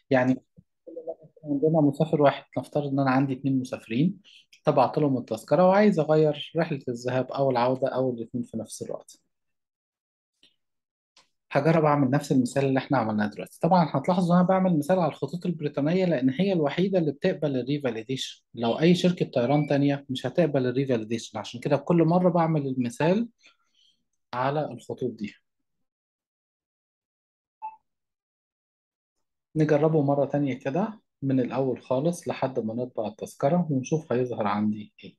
يعني عندنا مسافر واحد نفترض ان انا عندي اتنين مسافرين طبعت لهم التذكرة وعايز اغير رحلة الذهاب او العودة او الاتنين في نفس الوقت هجرب اعمل نفس المثال اللي احنا عملناه دلوقتي طبعا هتلاحظوا ان انا بعمل مثال على الخطوط البريطانية لان هي الوحيدة اللي بتقبل الريفاليديشن لو اي شركة طيران تانية مش هتقبل الريفاليديشن عشان كده كل مرة بعمل المثال على الخطوط دي نجربه مرة تانية كده من الأول خالص لحد ما نطبع التذكرة ونشوف هيظهر عندي إيه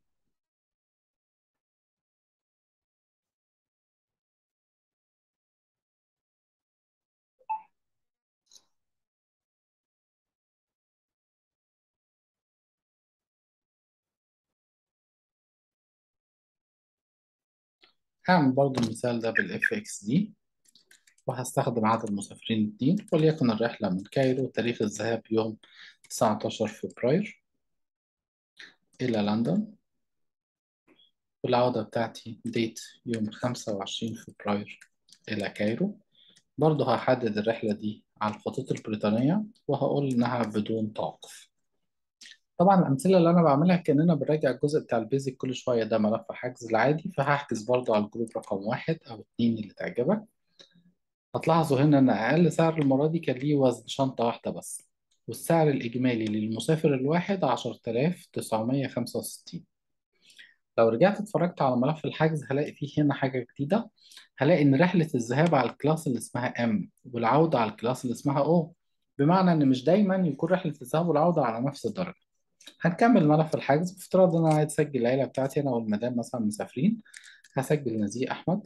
هعمل برضو المثال ده بالاف اكس دي وهستخدم عدد المسافرين اتنين وليكن الرحلة من كايرو تاريخ الذهاب يوم 19 فبراير إلى لندن والعودة بتاعتي ديت يوم 25 فبراير إلى كايرو برضو هحدد الرحلة دي على الخطوط البريطانية وهقول إنها بدون توقف طبعا الأمثلة اللي أنا بعملها كأننا بنراجع الجزء بتاع البيزك كل شوية ده ملف حجز العادي فهحجز برضو على الجروب رقم واحد أو اتنين اللي تعجبك هتلاحظوا هنا إن أقل سعر المرة دي كان ليه وزن شنطة واحدة بس والسعر الإجمالي للمسافر الواحد 10965 لو رجعت اتفرجت على ملف الحجز هلاقي فيه هنا حاجة جديدة هلاقي إن رحلة الذهاب على الكلاس اللي اسمها M والعودة على الكلاس اللي اسمها O بمعنى إن مش دايما يكون رحلة الذهاب والعودة على نفس الدرجة هنكمل ملف الحجز بافتراض إن أنا عايز أسجل العيلة بتاعتي أنا والمدام مثلا مسافرين هسجل نزيه أحمد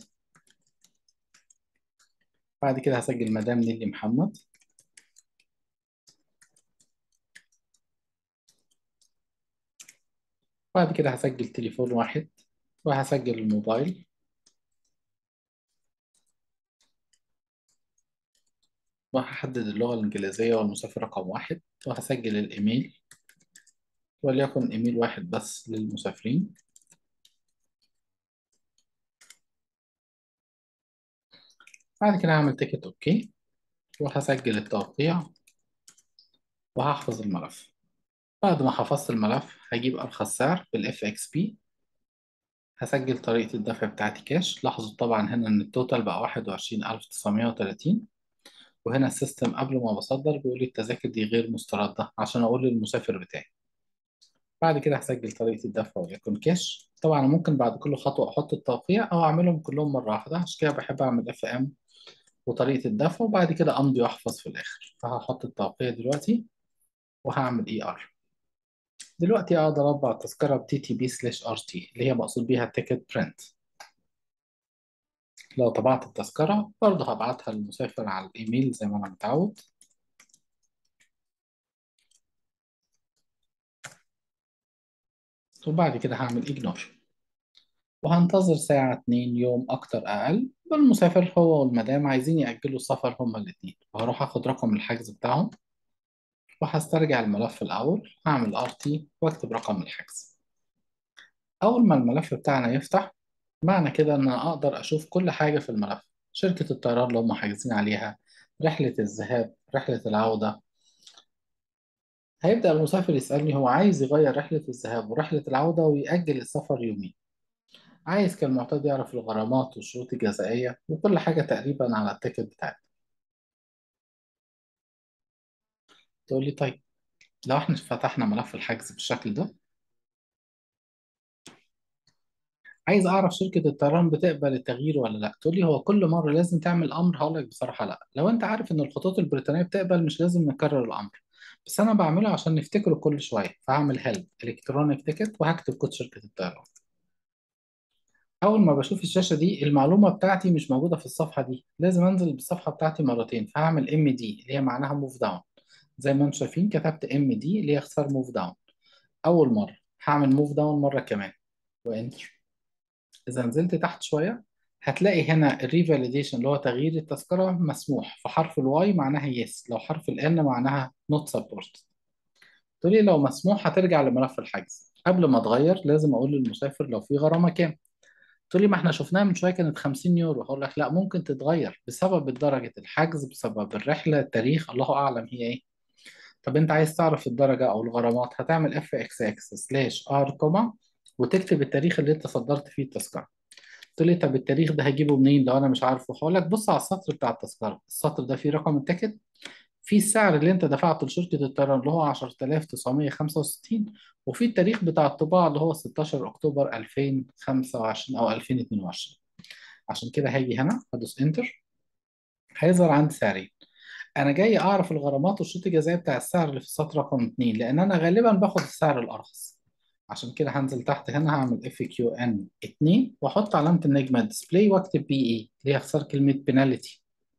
بعد كده هسجل مدام نيلي محمد بعد كده هسجل تليفون واحد وهسجل الموبايل وهحدد اللغة الإنجليزية والمسافر رقم واحد وهسجل الإيميل وليكن إيميل واحد بس للمسافرين بعد كده هعمل تيكت أوكي وهسجل التوقيع وهحفظ الملف بعد ما حفظت الملف هجيب أرخص سعر بالاف اكس بي هسجل طريقة الدفع بتاعتي كاش لاحظوا طبعا هنا إن التوتال بقى واحد وعشرين ألف تسعمية وتلاتين وهنا السيستم قبل ما بصدر بيقول لي التذاكر دي غير مستردة عشان أقول للمسافر بتاعي بعد كده هسجل طريقة الدفع وليكن كاش طبعا ممكن بعد كل خطوة أحط التوقيع أو أعملهم كلهم مرة واحدة عشان كده بحب أعمل اف ام وطريقة الدفع وبعد كده أمضي وأحفظ في الآخر فهحط التوقيع دلوقتي وهعمل اي ار دلوقتي أقدر أطبع التذكرة ب تي بي سلاش ار تي اللي هي مقصود بيها التيكت برنت لو طبعت التذكرة برضه هبعتها للمسافر على الإيميل زي ما أنا متعود وبعد كده هعمل إجنور وهنتظر ساعة اتنين يوم أكتر أقل والمسافر هو والمدام عايزين يأجلوا السفر هما الاتنين وهروح أخد رقم الحجز بتاعهم وهسترجع الملف الأول هعمل ار تي وأكتب رقم الحجز أول ما الملف بتاعنا يفتح معنى كده إن أنا أقدر أشوف كل حاجة في الملف شركة الطيران اللي هم حاجزين عليها رحلة الذهاب رحلة العودة هيبدأ المسافر يسألني هو عايز يغير رحلة الذهاب ورحلة العودة ويأجل السفر يومين عايز كالمعتاد يعرف الغرامات والشروط الجزائية وكل حاجة تقريبا على التيكت بتاعتي تقول لي طيب لو احنا فتحنا ملف الحجز بالشكل ده عايز اعرف شركة الطيران بتقبل التغيير ولا لا تقول لي هو كل مرة لازم تعمل امر هقول لك بصراحة لا لو انت عارف ان الخطوط البريطانية بتقبل مش لازم نكرر الامر بس انا بعمله عشان نفتكره كل شوية فهعمل هيلب الكترونيك تيكت وهكتب كود شركة الطيران اول ما بشوف الشاشة دي المعلومة بتاعتي مش موجودة في الصفحة دي لازم انزل بالصفحة بتاعتي مرتين فهعمل ام دي اللي هي معناها موف داون زي ما انتم شايفين كتبت ام دي اللي هي اختصار موف داون اول مرة هعمل موف داون مرة كمان وانتر إذا نزلت تحت شوية هتلاقي هنا الريفاليديشن اللي هو تغيير التذكرة مسموح فحرف الواي معناها يس لو حرف الان معناها نوت سبورت تقول لي لو مسموح هترجع لملف الحجز قبل ما تغير لازم اقول للمسافر لو في غرامة كام تقول لي ما احنا شفناها من شوية كانت 50 يورو هقول لك لا ممكن تتغير بسبب درجة الحجز بسبب الرحلة التاريخ الله أعلم هي ايه طب انت عايز تعرف الدرجة او الغرامات هتعمل اف اكس اكس سلاش ار كوما وتكتب التاريخ اللي انت صدرت فيه التذكرة قلت لي طب التاريخ ده هجيبه منين لو انا مش عارفه هقول لك بص على السطر بتاع التذكرة السطر ده فيه رقم التيكت في السعر اللي انت دفعته لشركة الطيران اللي هو 10965 وفي التاريخ بتاع الطباعة اللي هو 16 اكتوبر 2025 او 2022 عشان كده هاجي هنا هدوس انتر هيظهر عندي سعرين انا جاي اعرف الغرامات والشروط الجزائيه بتاع السعر اللي في السطر رقم 2 لان انا غالبا باخد السعر الارخص عشان كده هنزل تحت هنا هعمل اف كيو ان 2 واحط علامه النجمه ديسبلاي واكتب بي اي اللي هي اختصار كلمه بينالتي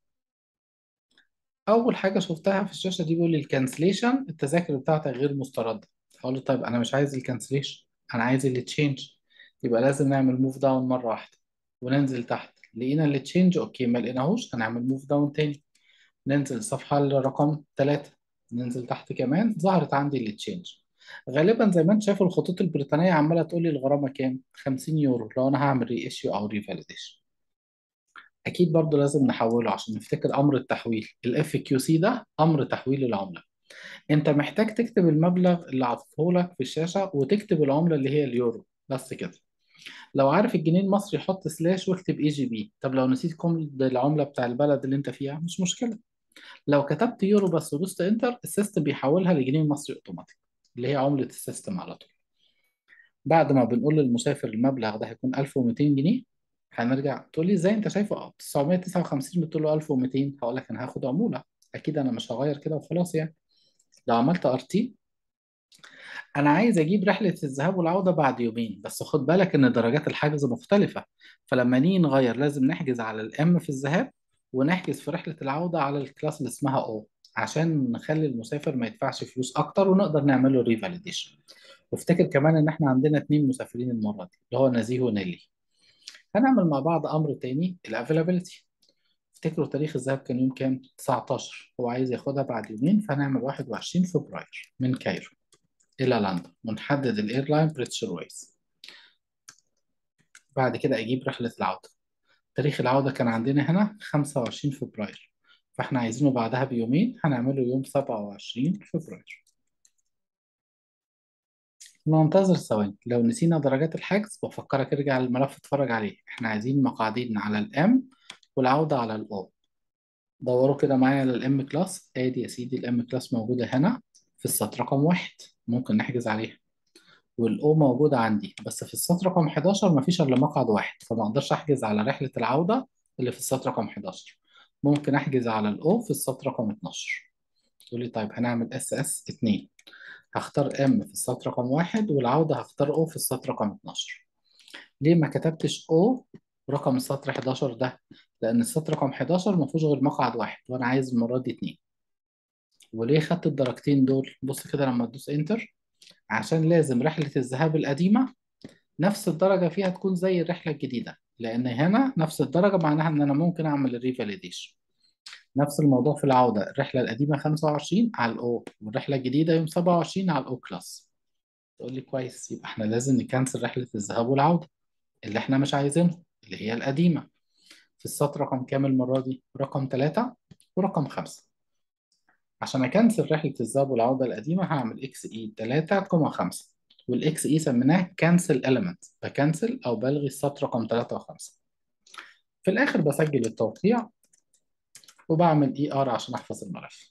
اول حاجه شفتها في الشاشه دي بيقول لي الكانسليشن التذاكر بتاعتك غير مسترده هقول له طيب انا مش عايز الكانسليشن انا عايز اللي تشينج يبقى لازم نعمل موف داون مره واحده وننزل تحت لقينا اللي تشينج اوكي ما لقيناهوش هنعمل موف داون تاني ننزل الصفحة رقم 3 ننزل تحت كمان ظهرت عندي اللي تشينج غالبا زي ما انت شايف الخطوط البريطانية عمالة تقول لي الغرامة كام 50 يورو لو انا هعمل ري ايشيو او ريفاليديشن اكيد برضو لازم نحوله عشان نفتكر امر التحويل الاف كيو سي ده امر تحويل العملة انت محتاج تكتب المبلغ اللي عطفه لك في الشاشة وتكتب العملة اللي هي اليورو بس كده لو عارف الجنيه المصري حط سلاش واكتب اي جي بي طب لو نسيت كود العملة بتاع البلد اللي انت فيها مش مشكلة لو كتبت يورو بس ودوست انتر السيستم بيحولها لجنيه مصري اوتوماتيك اللي هي عملة السيستم على طول بعد ما بنقول للمسافر المبلغ ده هيكون 1200 جنيه هنرجع تقول لي ازاي انت شايفه 959 بتقول له 1200 هقول لك انا هاخد عمولة اكيد انا مش هغير كده وخلاص يعني لو عملت ار تي انا عايز اجيب رحله الذهاب والعوده بعد يومين بس خد بالك ان درجات الحجز مختلفه فلما نيجي نغير لازم نحجز على الام في الذهاب ونحجز في رحله العوده على الكلاس اللي اسمها او عشان نخلي المسافر ما يدفعش فلوس اكتر ونقدر نعمل له ريفاليديشن وافتكر كمان ان احنا عندنا اتنين مسافرين المره دي اللي هو نزيه ونيلي هنعمل مع بعض امر تاني الافيلابيلتي افتكروا تاريخ الذهاب كان يوم كام 19 هو عايز ياخدها بعد يومين فهنعمل 21 فبراير من كايرو إلى لندن ونحدد الإيرلاين بريتش إيرويز بعد كده أجيب رحلة العودة تاريخ العودة كان عندنا هنا 25 فبراير فإحنا عايزينه بعدها بيومين هنعمله يوم 27 فبراير ننتظر ثواني لو نسينا درجات الحجز بفكرك ارجع الملف اتفرج عليه احنا عايزين مقاعدين على الام والعودة على الاو دوروا كده معايا على الام كلاس ادي يا سيدي الام كلاس موجودة هنا في السطر رقم واحد ممكن نحجز عليها والاو موجودة عندي بس في السطر رقم 11 مفيش الا مقعد واحد فما اقدرش احجز على رحلة العودة اللي في السطر رقم 11 ممكن احجز على الاو في السطر رقم 12 تقول لي طيب هنعمل اس اس 2 هختار ام في السطر رقم واحد والعودة هختار او في السطر رقم 12 ليه ما كتبتش او رقم السطر 11 ده لان السطر رقم 11 ما فيهوش غير مقعد واحد وانا عايز المرة دي اتنين وليه خدت الدرجتين دول بص كده لما تدوس انتر عشان لازم رحلة الذهاب القديمة نفس الدرجة فيها تكون زي الرحلة الجديدة لأن هنا نفس الدرجة معناها إن أنا ممكن أعمل الريفاليديشن نفس الموضوع في العودة الرحلة القديمة 25 على الأو والرحلة الجديدة يوم 27 على الأو كلاس تقول لي كويس يبقى إحنا لازم نكنسل رحلة الذهاب والعودة اللي إحنا مش عايزينها اللي هي القديمة في السطر رقم كام المرة دي؟ رقم 3 ورقم 5 عشان أكنسل رحلة الذهاب والعودة القديمة هعمل إكس إي 3,5 والإكس إي سميناه كانسل إيليمنت بكنسل أو بلغي السطر رقم 3 و5 في الآخر بسجل التوقيع وبعمل إي آر عشان أحفظ الملف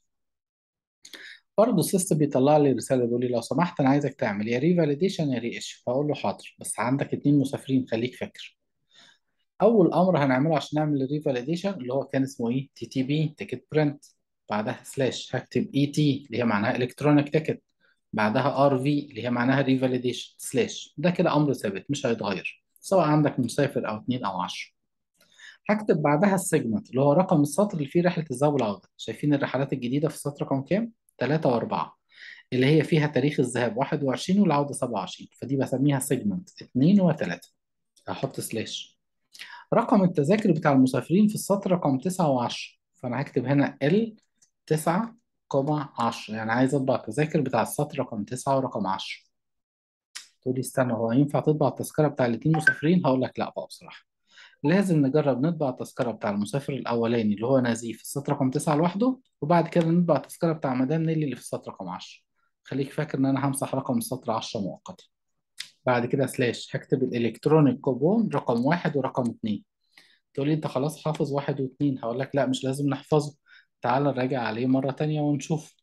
برضه السيستم بيطلع لي رسالة بيقول لي لو سمحت أنا عايزك تعمل يا ريفاليديشن يا ري ايشيو فأقول له حاضر بس عندك اتنين مسافرين خليك فاكر أول أمر هنعمله عشان نعمل الريفاليديشن اللي هو كان اسمه إيه تي تي بي تيكت برنت بعدها سلاش هكتب اي تي اللي هي معناها الكترونيك تيكت بعدها ار في اللي هي معناها ريفاليديشن سلاش ده كده امر ثابت مش هيتغير سواء عندك مسافر او اتنين او 10 هكتب بعدها السيجمنت اللي هو رقم السطر اللي فيه رحله الذهاب والعوده شايفين الرحلات الجديده في السطر رقم كام 3 و4 اللي هي فيها تاريخ الذهاب 21 والعوده 27 فدي بسميها سيجمنت 2 و3 هحط سلاش رقم التذاكر بتاع المسافرين في السطر رقم 9 و10 فانا هكتب هنا ال 9 كوما 10 يعني عايز اطبع التذاكر بتاع السطر رقم 9 ورقم 10 تقول لي استنى هو ينفع تطبع التذكره بتاع الاثنين مسافرين هقول لك لا بقى بصراحه لازم نجرب نطبع التذكرة بتاع المسافر الأولاني اللي هو نزيه في السطر رقم 9 لوحده وبعد كده نطبع التذكرة بتاع مدام نيلي اللي في السطر رقم 10 خليك فاكر إن أنا همسح رقم السطر 10 مؤقتا بعد كده سلاش هكتب الإلكترونيك كوبون رقم واحد ورقم اتنين تقول لي أنت خلاص حافظ واحد واتنين هقول لك لا مش لازم نحفظه تعال نراجع عليه مرة تانية ونشوف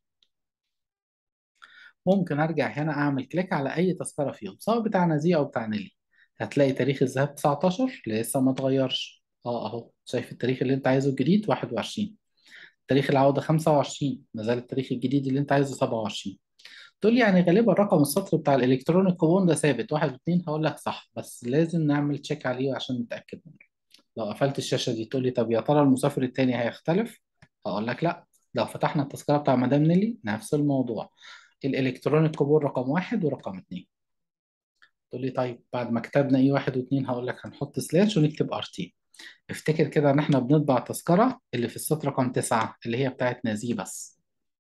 ممكن ارجع هنا اعمل كليك على اي تذكره فيهم سواء بتاع نزيه او بتاع نيلي هتلاقي تاريخ الذهاب 19 لسه ما اتغيرش اه اهو شايف التاريخ اللي انت عايزه الجديد 21 تاريخ العوده 25 ما زال التاريخ الجديد اللي انت عايزه 27 تقول لي يعني غالبا رقم السطر بتاع الالكترونيك كوبون ده ثابت واحد واثنين هقول لك صح بس لازم نعمل تشيك عليه عشان نتاكد منه لو قفلت الشاشه دي تقول لي طب يا ترى المسافر التاني هيختلف هقول لك لا لو فتحنا التذكره بتاع مدام نيلي نفس الموضوع الالكترونيك كوبون رقم واحد ورقم اتنين تقول لي طيب بعد ما كتبنا ايه واحد واتنين هقول لك هنحط سلاش ونكتب ار تي افتكر كده ان احنا بنطبع التذكره اللي في السطر رقم تسعة اللي هي بتاعت نازيه بس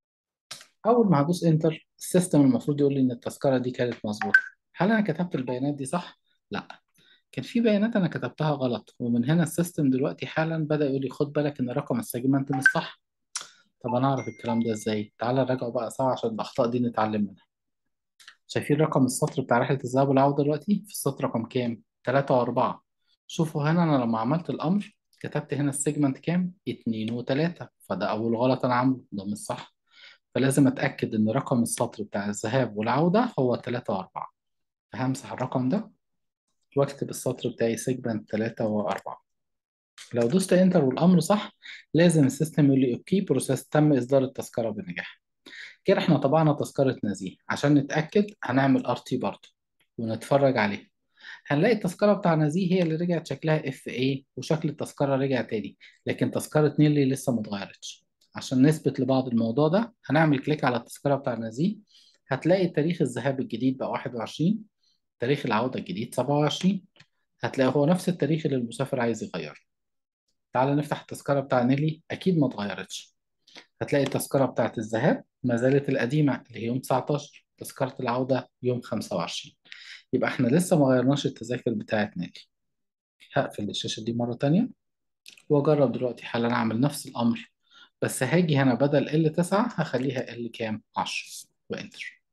اول ما هدوس انتر السيستم المفروض يقول لي ان التذكره دي كانت مظبوطه هل انا كتبت البيانات دي صح لا كان في بيانات انا كتبتها غلط ومن هنا السيستم دلوقتي حالا بدأ يقول لي خد بالك ان رقم السيجمنت مش صح طب انا اعرف الكلام ده ازاي تعالى نراجعه بقى سوا عشان الاخطاء دي نتعلم منها شايفين رقم السطر بتاع رحلة الذهاب والعودة دلوقتي في السطر رقم كام؟ 3 و4 شوفوا هنا أنا لما عملت الأمر كتبت هنا السيجمنت كام؟ 2 و3 فده أول غلط أنا عامله ده مش صح فلازم أتأكد إن رقم السطر بتاع الذهاب والعودة هو 3 و4 فهمسح الرقم ده واكتب السطر بتاعي سيجمنت 3 و4 لو دوست انتر والأمر صح لازم السيستم يقول لي اوكي بروسيس تم إصدار التذكرة بنجاح كده احنا طبعنا تذكرة نزيه عشان نتأكد هنعمل ار تي برضه ونتفرج عليها هنلاقي التذكرة بتاع نزيه هي اللي رجعت شكلها اف اي وشكل التذكرة رجع تاني لكن تذكرة نيلي لسه ما اتغيرتش عشان نثبت لبعض الموضوع ده هنعمل كليك على التذكرة بتاع نزيه هتلاقي تاريخ الذهاب الجديد بقى 21 تاريخ العودة الجديد 27 هتلاقي هو نفس التاريخ اللي المسافر عايز يغيره تعال نفتح التذكرة بتاع نيلي أكيد ما اتغيرتش هتلاقي التذكرة بتاعت الذهاب ما زالت القديمة اللي هي يوم 19 تذكرة العودة يوم 25 يبقى احنا لسه ما غيرناش التذاكر بتاعت نادي هقفل الشاشة دي مرة تانية وأجرب دلوقتي حالا أعمل نفس الأمر بس هاجي هنا بدل L9 هخليها L كام 10 وإنتر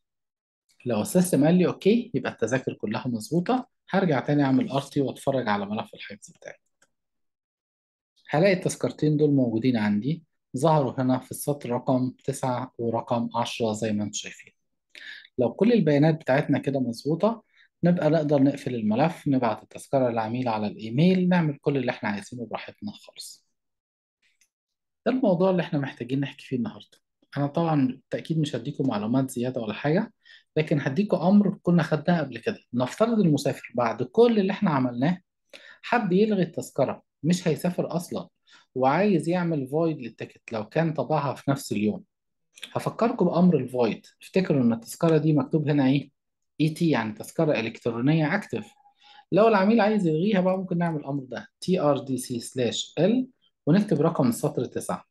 لو السيستم قال لي أوكي يبقى التذاكر كلها مظبوطة هرجع تاني أعمل RT وأتفرج على ملف الحجز بتاعي هلاقي التذكرتين دول موجودين عندي ظهروا هنا في السطر رقم 9 ورقم 10 زي ما انتم شايفين لو كل البيانات بتاعتنا كده مظبوطة نبقى نقدر نقفل الملف نبعت التذكرة للعميل على الإيميل نعمل كل اللي احنا عايزينه براحتنا خالص ده الموضوع اللي احنا محتاجين نحكي فيه النهاردة أنا طبعا بالتأكيد مش هديكم معلومات زيادة ولا حاجة لكن هديكم أمر كنا خدناه قبل كده نفترض المسافر بعد كل اللي احنا عملناه حب يلغي التذكرة مش هيسافر أصلا وعايز يعمل فويد للتيكت لو كان طبعها في نفس اليوم هفكركم بأمر الفويد افتكروا إن التذكرة دي مكتوب هنا إيه اي تي يعني تذكرة إلكترونية أكتف لو العميل عايز يلغيها بقى ممكن نعمل الأمر ده تي ار دي سي سلاش ال ونكتب رقم السطر 9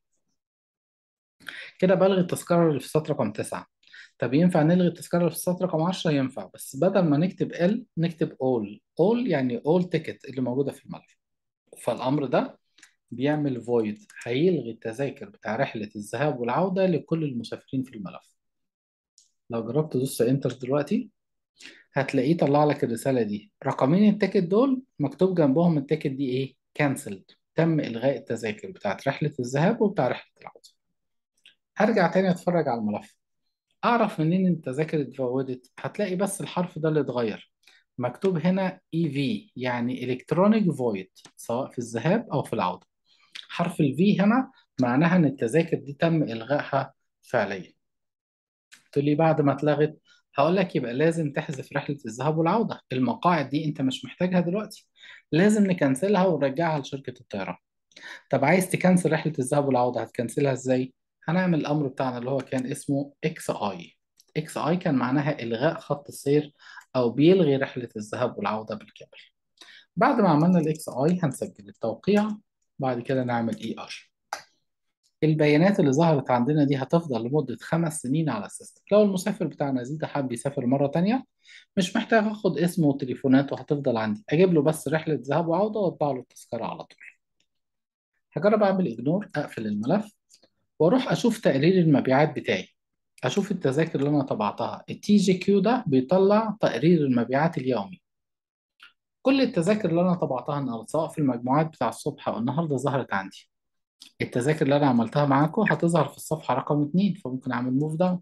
كده بلغي التذكرة اللي في السطر رقم 9 طب ينفع نلغي التذكرة اللي في السطر رقم 10 ينفع بس بدل ما نكتب ال نكتب all all يعني all ticket اللي موجودة في الملف فالأمر ده بيعمل void هيلغي التذاكر بتاع رحلة الذهاب والعودة لكل المسافرين في الملف لو جربت تدوس انتر دلوقتي هتلاقيه طلع لك الرسالة دي رقمين التيكت دول مكتوب جنبهم التيكت دي ايه cancelled تم إلغاء التذاكر بتاعت رحلة الذهاب وبتاع رحلة العودة هرجع تاني اتفرج على الملف اعرف منين ان التذاكر اتفودت هتلاقي بس الحرف ده اللي اتغير مكتوب هنا اي في يعني الكترونيك فويد سواء في الذهاب او في العودة حرف الفي هنا معناها ان التذاكر دي تم الغائها فعليا تقول لي بعد ما اتلغت هقول لك يبقى لازم تحذف رحلة الذهاب والعودة المقاعد دي انت مش محتاجها دلوقتي لازم نكنسلها ونرجعها لشركة الطيران طب عايز تكنسل رحلة الذهاب والعودة هتكنسلها ازاي هنعمل الامر بتاعنا اللي هو كان اسمه اكس اي اكس اي كان معناها الغاء خط السير او بيلغي رحلة الذهاب والعودة بالكامل بعد ما عملنا الاكس اي هنسجل التوقيع بعد كده نعمل اي ار البيانات اللي ظهرت عندنا دي هتفضل لمدة خمس سنين على السيستم لو المسافر بتاعنا زيد حب يسافر مرة تانية مش محتاج اخد اسمه وتليفوناته هتفضل عندي اجيب له بس رحلة ذهاب وعودة واطبع له التذكرة على طول هجرب اعمل اجنور اقفل الملف واروح اشوف تقرير المبيعات بتاعي اشوف التذاكر اللي انا طبعتها التي جي كيو ده بيطلع تقرير المبيعات اليومي كل التذاكر اللي انا طبعتها النهارده سواء في المجموعات بتاع الصبح او النهارده ظهرت عندي التذاكر اللي انا عملتها معاكم هتظهر في الصفحه رقم اتنين فممكن اعمل موف داون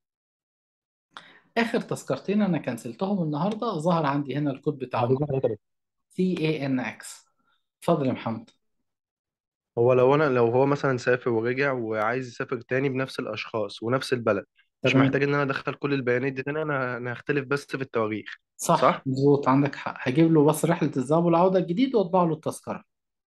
اخر تذكرتين انا كنسلتهم النهارده ظهر عندي هنا الكود بعد بتاعهم اذن حضرتك يا دكتور سي اي ان اكس اتفضل يا محمد هو لو انا لو هو مثلا سافر ورجع وعايز يسافر تاني بنفس الاشخاص ونفس البلد مش تمام محتاج ان انا ادخل كل البيانات دي تاني انا انا هختلف بس في التواريخ صح صح مظبوط عندك حق هجيب له بس رحله الذهاب والعوده الجديد واطبع له التذكره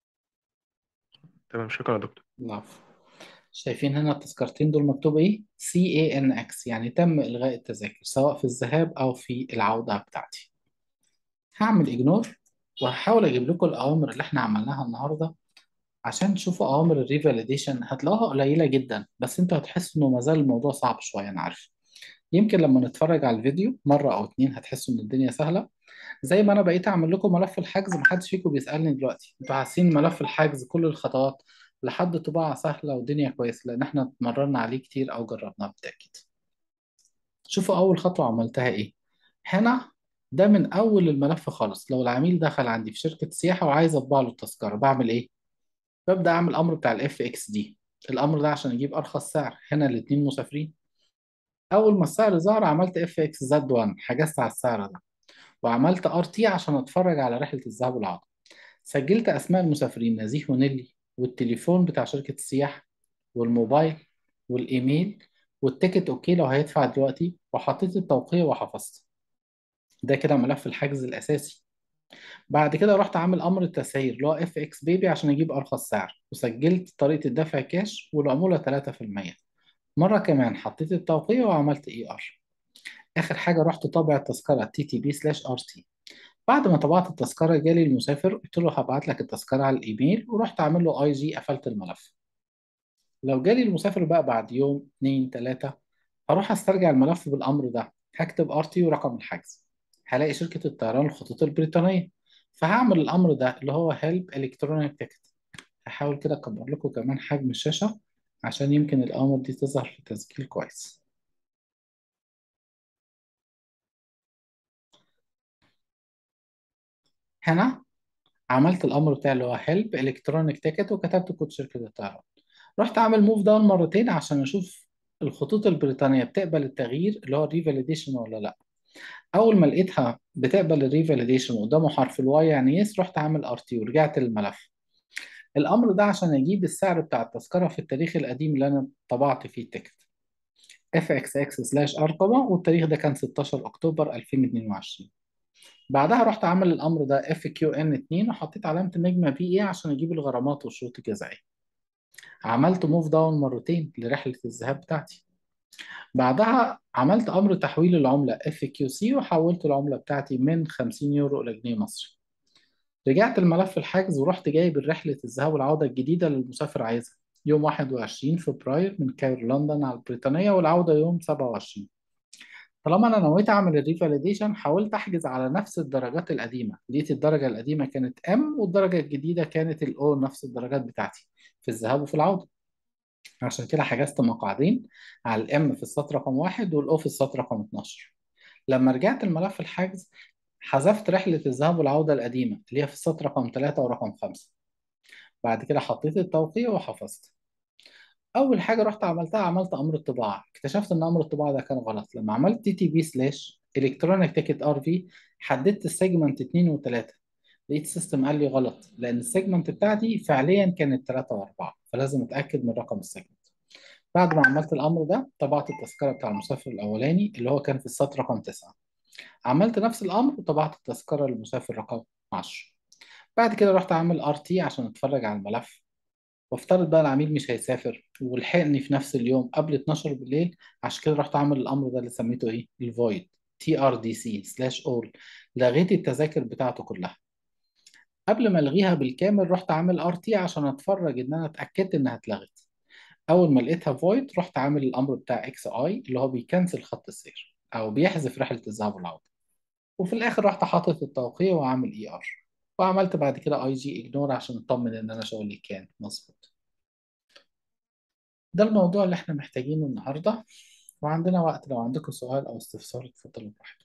تمام شكرا يا دكتور العفو شايفين هنا التذكرتين دول مكتوب ايه سي اي ان اكس يعني تم الغاء التذاكر سواء في الذهاب او في العوده بتاعتي هعمل اجنور وهحاول اجيب لكم الاوامر اللي احنا عملناها النهارده عشان تشوفوا اوامر الريفاليديشن هتلاقوها قليله جدا بس انتوا هتحسوا انه مازال الموضوع صعب شويه انا عارف يمكن لما نتفرج على الفيديو مره او اتنين هتحسوا ان الدنيا سهله زي ما انا بقيت اعمل لكم ملف الحجز محدش فيكم بيسالني دلوقتي انتوا حاسين ملف الحجز كل الخطوات لحد طباعه سهله والدنيا كويسه لان احنا اتمرنا عليه كتير او جربناه بالتاكيد شوفوا اول خطوه عملتها ايه هنا ده من اول الملف خالص لو العميل دخل عندي في شركه سياحه وعايز اطبع له التذكره بعمل ايه ببدأ أعمل الأمر بتاع الاف اكس دي الأمر ده عشان أجيب أرخص سعر هنا الاتنين مسافرين أول ما السعر ظهر عملت اف اكس زد 1 حجزت على السعر ده وعملت ار تي عشان أتفرج على رحلة الذهاب والعودة سجلت أسماء المسافرين نزيه ونيلي والتليفون بتاع شركة السياحة والموبايل والإيميل والتيكت أوكي لو هيدفع دلوقتي وحطيت التوقيع وحفظت ده كده ملف الحجز الأساسي بعد كده رحت عامل امر التسعير اللي هو اف اكس بيبي عشان اجيب ارخص سعر وسجلت طريقه الدفع كاش والعموله 3% مره كمان حطيت التوقيع وعملت اي ار اخر حاجه رحت طابع التذكره تي تي بي سلاش ار تي بعد ما طبعت التذكره جالي المسافر قلت له هبعت لك التذكره على الايميل ورحت عامل له اي جي قفلت الملف لو جالي المسافر بقى بعد يوم اتنين تلاته هروح استرجع الملف بالامر ده هكتب ار تي ورقم الحجز هلاقي شركه الطيران الخطوط البريطانيه فهعمل الامر ده اللي هو هيلب الكترونيك تيكت هحاول كده اكبر لكم كمان حجم الشاشه عشان يمكن الاوامر دي تظهر في تسجيل كويس هنا عملت الامر بتاعي اللي هو هيلب الكترونيك تيكت وكتبت كود شركه الطيران رحت اعمل موف داون مرتين عشان اشوف الخطوط البريطانيه بتقبل التغيير اللي هو الريفاليديشن ولا لا اول ما لقيتها بتقبل الريفاليديشن قدامه حرف الواي يعني يس رحت عامل ار تي ورجعت للملف الامر ده عشان اجيب السعر بتاع التذكره في التاريخ القديم اللي انا طبعت فيه التيكت اف اكس اكس سلاش ار طبعا والتاريخ ده كان 16 اكتوبر 2022 بعدها رحت عامل الامر ده اف كيو ان 2 وحطيت علامه نجمه بي اي عشان اجيب الغرامات والشروط الجزائيه عملت موف داون مرتين لرحله الذهاب بتاعتي بعدها عملت امر تحويل العمله اف كيو سي وحولت العمله بتاعتي من 50 يورو الى جنيه مصري رجعت الملف الحجز ورحت جايب رحله الذهاب والعوده الجديده اللي المسافر عايزها يوم 21 فبراير من كايرو لندن على البريطانيه والعوده يوم 27 طالما انا نويت اعمل الريفاليديشن حاولت احجز على نفس الدرجات القديمه لقيت الدرجه القديمه كانت ام والدرجه الجديده كانت الاو نفس الدرجات بتاعتي في الذهاب وفي العوده عشان كده حجزت مقعدين على الام في السطر رقم واحد والاو في السطر رقم 12 لما رجعت الملف الحجز حذفت رحلة الذهاب والعودة القديمة اللي هي في السطر رقم 3 ورقم 5 بعد كده حطيت التوقيع وحفظت اول حاجه رحت عملتها عملت امر الطباعه اكتشفت ان امر الطباعه ده كان غلط لما عملت تي تي بي سلاش الكترونيك تيكت ار في حددت السيجمنت 2 و3 لقيت السيستم قال لي غلط لان السيجمنت بتاعتي فعليا كانت 3 و4 فلازم اتاكد من رقم السيجمنت بعد ما عملت الامر ده طبعت التذكره بتاع المسافر الاولاني اللي هو كان في السطر رقم 9 عملت نفس الامر وطبعت التذكره للمسافر رقم 10 بعد كده رحت اعمل ار تي عشان اتفرج على الملف وافترض بقى العميل مش هيسافر ولحقني في نفس اليوم قبل 12 بالليل عشان كده رحت عامل الامر ده اللي سميته ايه الفويد تي ار دي سي سلاش اول لغيت التذاكر بتاعته كلها قبل ما الغيها بالكامل رحت عامل ار تي عشان اتفرج ان انا اتاكدت انها اتلغت اول ما لقيتها فويد رحت عامل الامر بتاع اكس اي اللي هو بيكنسل خط السير او بيحذف رحله الذهاب والعوده وفي الاخر رحت حاطط التوقيع وعامل اي ار وعملت بعد كده اي جي اجنور عشان اطمن ان انا شغلي كان مظبوط ده الموضوع اللي احنا محتاجينه النهارده وعندنا وقت لو عندكم سؤال او استفسار اتفضلوا براحتكم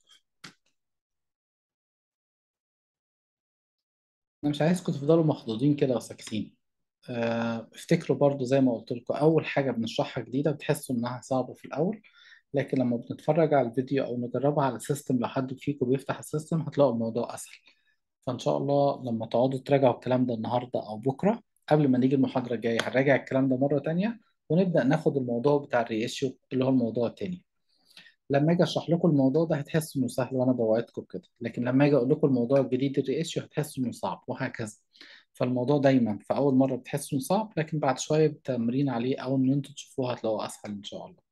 انا مش عايزكم تفضلوا مخضوضين كده وساكتين آه، افتكروا برضو زي ما قلت لكم اول حاجه بنشرحها جديده بتحسوا انها صعبه في الاول لكن لما بنتفرج على الفيديو او نجربها على السيستم لو حد فيكم بيفتح السيستم هتلاقوا الموضوع اسهل فان شاء الله لما تقعدوا تراجعوا الكلام ده النهارده او بكره قبل ما نيجي المحاضره الجايه هنراجع الكلام ده مره تانية ونبدا ناخد الموضوع بتاع الريشيو اللي هو الموضوع التاني لما اجي اشرح لكم الموضوع ده هتحسوا انه سهل وانا بوعدكم كده لكن لما اجي اقول لكم الموضوع الجديد الريشيو هتحسوا انه صعب وهكذا فالموضوع دايما في اول مره بتحسوا انه صعب لكن بعد شويه بالتمرين عليه او ان انتوا تشوفوه هتلاقوه اسهل ان شاء الله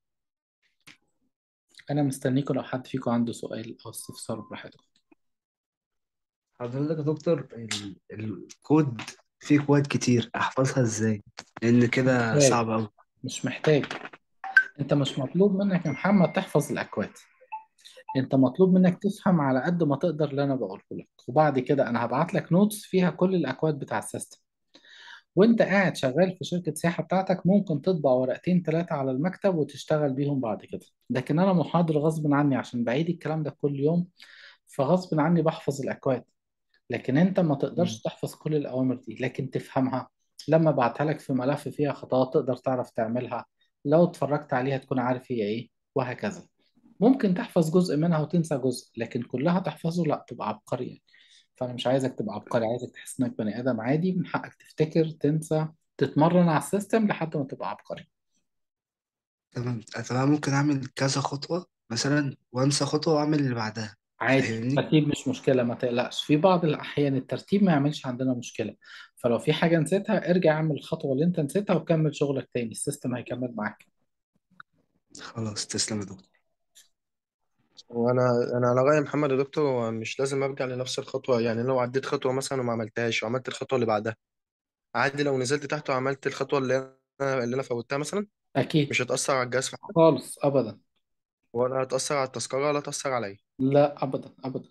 انا مستنيكم لو حد فيكم عنده سؤال او استفسار براحتكم حضرتك يا دكتور ال- الكود فيه كواد كتير احفظها ازاي لان كده محتاج صعب قوي مش محتاج انت مش مطلوب منك يا محمد تحفظ الاكواد انت مطلوب منك تفهم على قد ما تقدر اللي انا بقوله لك وبعد كده انا هبعت لك نوتس فيها كل الاكواد بتاع السيستم وانت قاعد شغال في شركة سياحة بتاعتك ممكن تطبع ورقتين ثلاثة على المكتب وتشتغل بيهم بعد كده لكن انا محاضر غصب عني عشان بعيد الكلام ده كل يوم فغصب عني بحفظ الاكواد لكن انت ما مم. تقدرش تحفظ كل الاوامر دي لكن تفهمها لما ابعتها لك في ملف فيها خطوات تقدر تعرف تعملها لو اتفرجت عليها تكون عارف هي ايه وهكذا ممكن تحفظ جزء منها وتنسى جزء لكن كلها تحفظه لا تبقى عبقري يعني فانا مش عايزك تبقى عبقري عايزك تحس انك بني ادم عادي من حقك تفتكر تنسى تتمرن على السيستم لحد ما تبقى عبقري تمام طبعا ممكن اعمل كذا خطوة مثلا وانسى خطوة واعمل اللي بعدها عادي فاهمني الترتيب مش مشكلة ما تقلقش في بعض الأحيان الترتيب ما يعملش عندنا مشكلة فلو في حاجة نسيتها ارجع اعمل الخطوة اللي انت نسيتها وكمل شغلك تاني السيستم هيكمل معاك خلاص تسلم يا دكتور وانا انا على راي محمد يا دكتور هو مش لازم ارجع لنفس الخطوه يعني لو عديت خطوه مثلا وما عملتهاش وعملت الخطوه اللي بعدها عادي لو نزلت تحت وعملت الخطوه اللي انا اللي انا فوتها مثلا أكيد مش هتاثر على الجهاز في حاجه خالص أبدا ولا هتاثر على التذكره ولا هتاثر عليا لا أبدا أبدا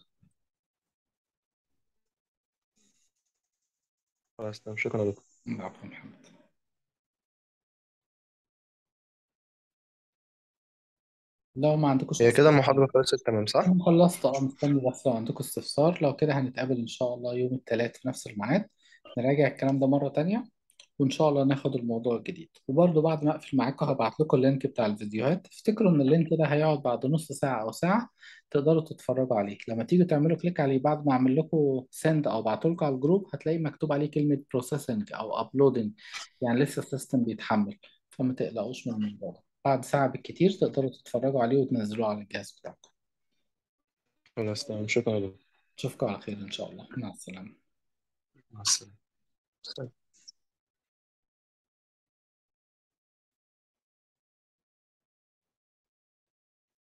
خلاص تمام شكرا يا دكتور العفو يا محمد لو ما عندكوش هي كده استفسار المحاضره خلصت تمام صح أنا خلصت أه مستني بس لو عندكم استفسار لو كده هنتقابل إن شاء الله يوم الثلاث في نفس الميعاد نراجع الكلام ده مرة تانية وإن شاء الله ناخد الموضوع الجديد وبرضه بعد ما أقفل معاكم هبعت لكم اللينك بتاع الفيديوهات افتكروا إن اللينك ده هيقعد بعد نص ساعة أو ساعة تقدروا تتفرجوا عليه لما تيجوا تعملوا كليك عليه بعد ما أعمل لكم سند أو أبعته لكم على الجروب هتلاقي مكتوب عليه كلمة بروسيسنج أو أبلودنج يعني لسه السيستم بيتحمل فما تقلقوش من الموضوع ده بعد ساعة بالكتير تقدروا تتفرجوا عليه وتنزلوه على الجهاز بتاعكم خلاص تمام شكرا يا دكتور أشوفكم على خير إن شاء الله مع السلامة مع السلامة